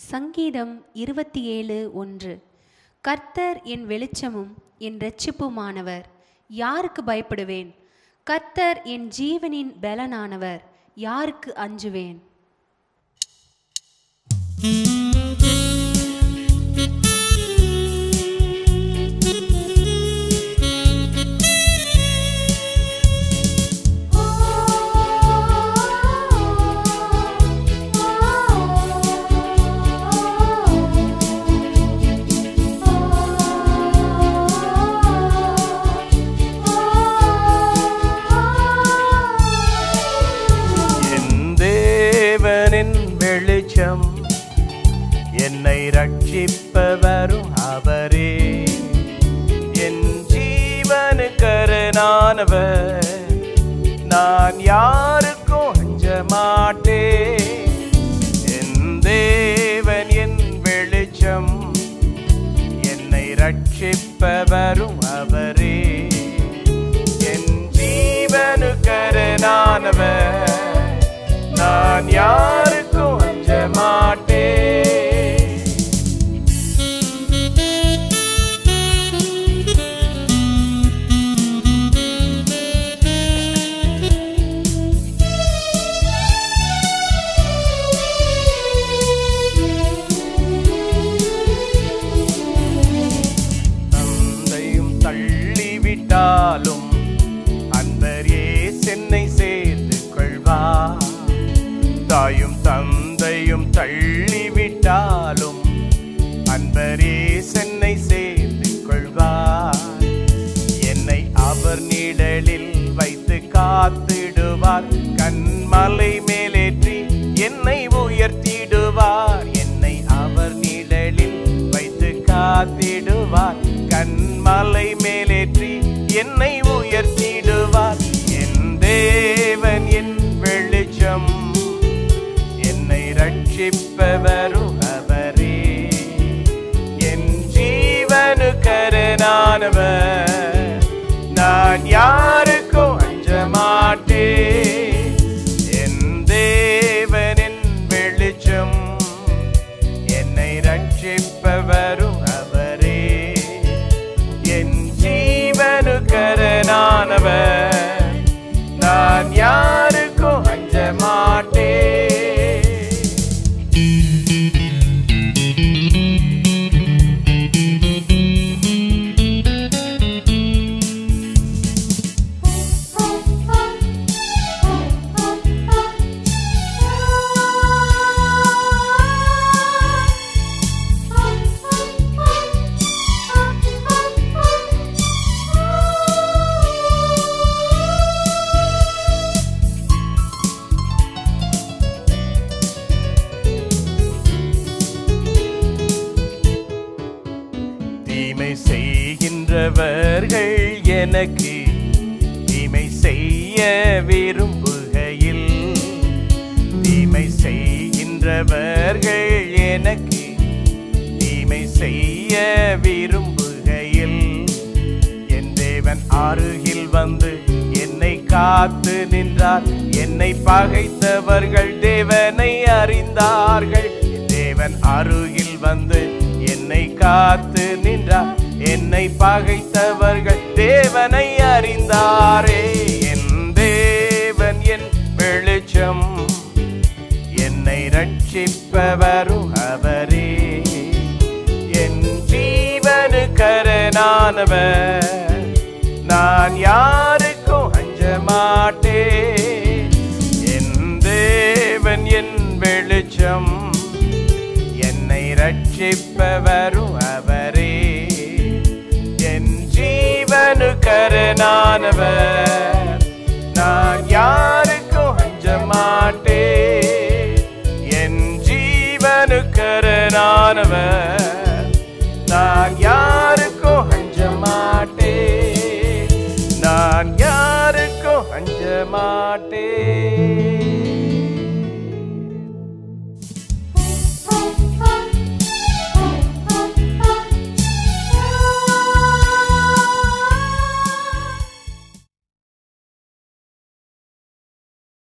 சங்கீதம் இருபத்தி ஏழு ஒன்று கர்த்தர் என் வெளிச்சமும் என் இரட்சிப்புமானவர் யாருக்கு பயப்படுவேன் கர்த்தர் என் ஜீவனின் பலனானவர் யாருக்கு அஞ்சுவேன் என் தேவனின் வெளிச்சம் என்னை ரட்சிப்பவரும் அவரே என் ஜீவனுக்கரனானவர் நான் யாருக்கும் அஞ்ச மாட்டேன் என் தேவன் என் வெளிச்சம் என்னை ரட்சிப்பவரும் அவரே என் ஜீவனுக்கரனானவர் நான் யாருக்கும் அஞ்ச மாட்டேன் தந்தையும் தள்ளிவிட்டாலும் அன்பரே சென்னை சேர்த்து கொள்வார் தாயும் தந்தையும் தள்ளிவிட்டாலும் அன்பரே சென்னை சேர்த்து கொள்வார் என்னை அவர் நிழலில் வைத்து காத்திடுவார் கண்மலை மேலேற்றி என்னை உயர்த்திடுவார் என்னை அவர் நிழலில் வைத்து காத்திடுவார் கண்மலை மேலேற்றி என்னை உயர்த்திடுவார் என் தேவன் என் வெளிச்சம் என்னை ரட்சிப்பவரும் அவரே என் ஜீவனுக்கரனானவர் நான் யாருக்கும் அஞ்ச மாட்டேன் என் தேவனின் வெளிச்சம் என்னை ரட்சிப்பவரும் அவரே என் ஜீவனுக்கரனானவர் நான் யாருக்கும் அஞ்ச மாட்டேன் தீமை செய்கின்றவர்கள் எனக்கு தீமை செய்ய விரும்புகையில் தீமை செய்கின்றவர்கள் எனக்கு தீமை செய்ய விரும்புகையில் என் தேவன் அருகில் வந்து என்னை காத்து நின்றார் என்னை பகைத்தவர்கள் தேவனை அறிந்தார்கள் என் தேவன் அருகில் வந்து என்னை காத்து நின்றார் என்னை பகைத்தவர்கள் தேவனை அறிந்தாரே என் தேவன் என் வெளிச்சம் என்னை ரட்சிப்பவரும் அவரே என் ஜீவனுக்கரனானவர் நான் யாருக்கும் அஞ்ச மாட்டேன் என் தேவன் என் வெளிச்சம் என்னை ரட்சிப்பவரும் அவரே என் ஜீவனுக்கரனானவர்